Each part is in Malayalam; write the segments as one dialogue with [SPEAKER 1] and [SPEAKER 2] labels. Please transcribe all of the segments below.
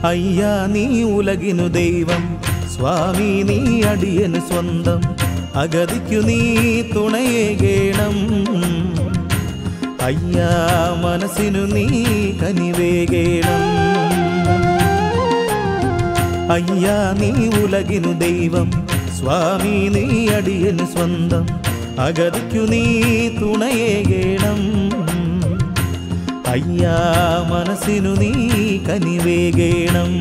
[SPEAKER 1] അയ്യാ നീ ഉലകിനു ദൈവം സ്വാമി നീ അടിയന് സ്വന്തം അഗതിക്കു നീ തുണയേകേണം അയ്യാ മനസ്സിനു നീ കനിവേകേണം അയ്യാ നീ ഉലകിനു ദൈവം സ്വാമി നീ അടിയന് സ്വന്തം അഗതിക്കു നീ തുണയേകേണം അയ്യാ മനസ്സിനു നീ കനിവേകേണം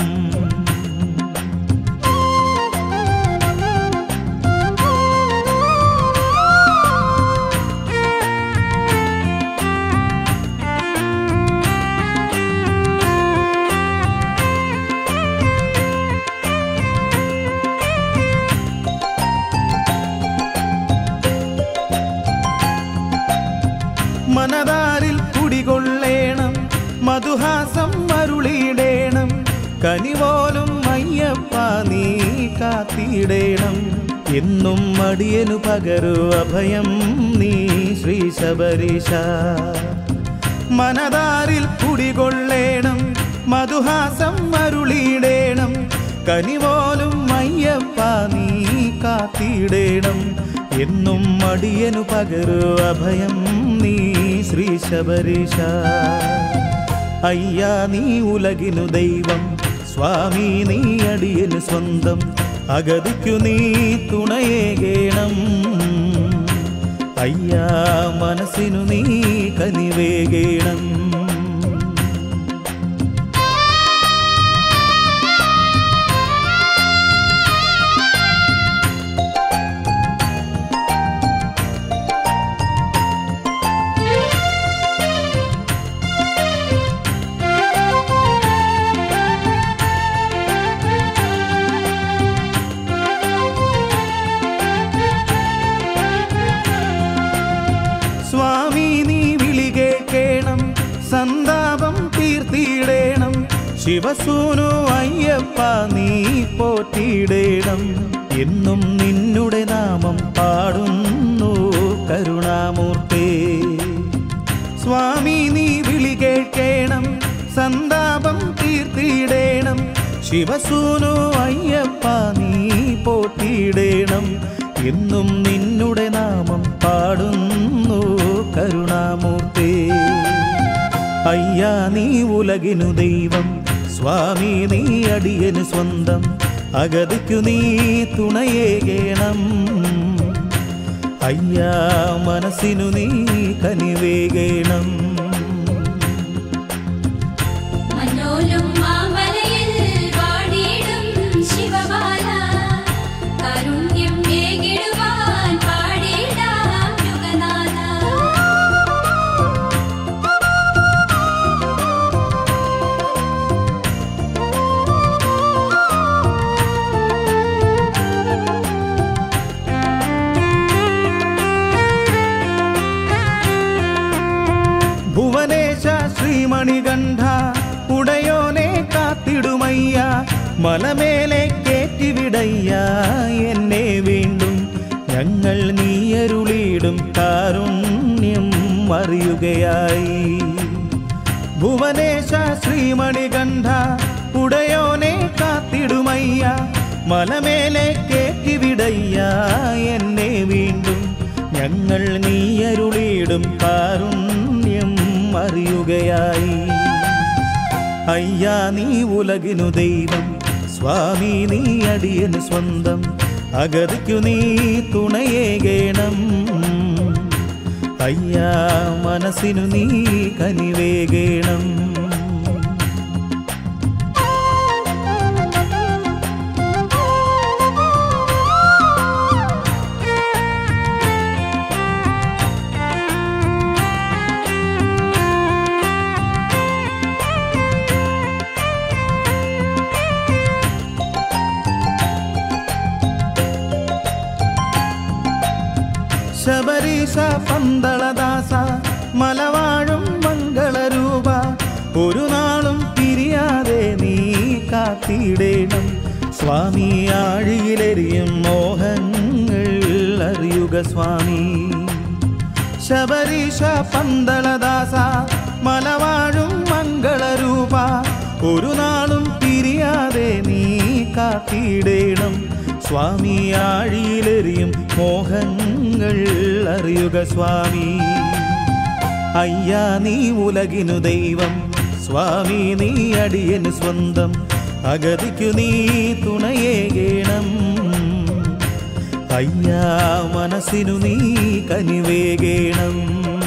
[SPEAKER 1] മനതാരിൽ കുടികൊള്ളേണം മധുഹാസം അരുളിയിടേണം കനിപോലും അയ്യപ്പ നീ കാത്തിടേണം എന്നും അടിയനു പകരു അഭയം നീ ശ്രീ ശബരീശ മനതാരിൽ കുടികൊള്ളേണം മധുഹാസം അരുളിയിടേണം കനിപോലും അയ്യപ്പ നീ കാത്തിടേണം എന്നും അടിയനു പകരു അഭയം നീ ശ്രീ ശബരീശ അയ്യാ നീ ഉലകിനു ദൈവം സ്വാമി നീ അടിയനു സ്വന്തം അഗതിക്കു നീ തുണയേകേണം അയ്യാ മനസ്സിനു നീ കനിവേകേണം സ്വാമി നീ വിളി കേൾക്കേണം സന്താപം തീർത്തിയിടേണം ശിവസൂനു അയ്യപ്പ നീ പോറ്റിയിടേണം എന്നും നിന്നുടെ നാമം പാടുന്നു കരുണാമൂർത്തേ സ്വാമി നീ വിളി കേൾക്കേണം സന്താപം തീർത്തിയിടേണം ശിവസൂനു അയ്യപ്പ നീ പോറ്റിയിടേണം എന്നും നിന്നുടെ നാമം പാടുന്നു കരുണാമൂർത്തേ അയ്യാ നീ ഉലകിനു ദൈവം സ്വാമി നീ അടിയന് സ്വന്തം അഗതിക്കു നീ തുണയേകേണം അയ്യാ മനസ്സിനു നീ കനിവേകേണം
[SPEAKER 2] മനോലും മാമലയിൽ വാണിടും ശിവബാല കാരുണ്യം ഏകിടുവാൻ പാടിടാം യുഗനാഥ
[SPEAKER 1] ഭുവനേശ ശ്രീമണികണ്ഠ ഉടയോനെ കാത്തിടുമയ്യ മലമേലെ കേറ്റിവിടയ്യ എന്നെ വീണ്ടും ഞങ്ങൾ നീയരുളിയിടും കാരുണ്യം അറിയുകയായി ഭുവനേശ ശ്രീമണികണ്ഠ ഉടയോനെ കാത്തിടുമയ്യ മലമേലെ കേറ്റിവിടയ്യ എന്നെ വീണ്ടും ഞങ്ങൾ നീയരുളിയിടും കാരുണ്യം അറിയുകയായി അയ്യാ നീ ഉലകിനു ദൈവം സ്വാമി നീ അടിയന് സ്വന്തം അഗതിക്കു നീ തുണയേകേണം അയ്യാ മനസ്സിനു നീ കനിവേകേണം ശബരീശ പന്തളദാസ മലവാഴും മംഗളരൂപ ഒരു നാളും പിരിയാതെ നീ കാത്തിടേണം സ്വാമി ആഴിയിലെറിയും മോഹങ്ങൾ അറിയുക സ്വാമി ശബരീശ പന്തളദാസ മലവാഴും മംഗളരൂപ ഒരു നാളും കാത്തിടേണം സ്വാമി ആഴിയിലെറിയും മോഹങ്ങൾ അറിയുക സ്വാമി അയ്യാ നീ ഉലകിനു ദൈവം സ്വാമി നീ അടിയന് സ്വന്തം അഗതിക്കു നീ തുണയേകേണം അയ്യാ മനസ്സിനു നീ കനിവേകേണം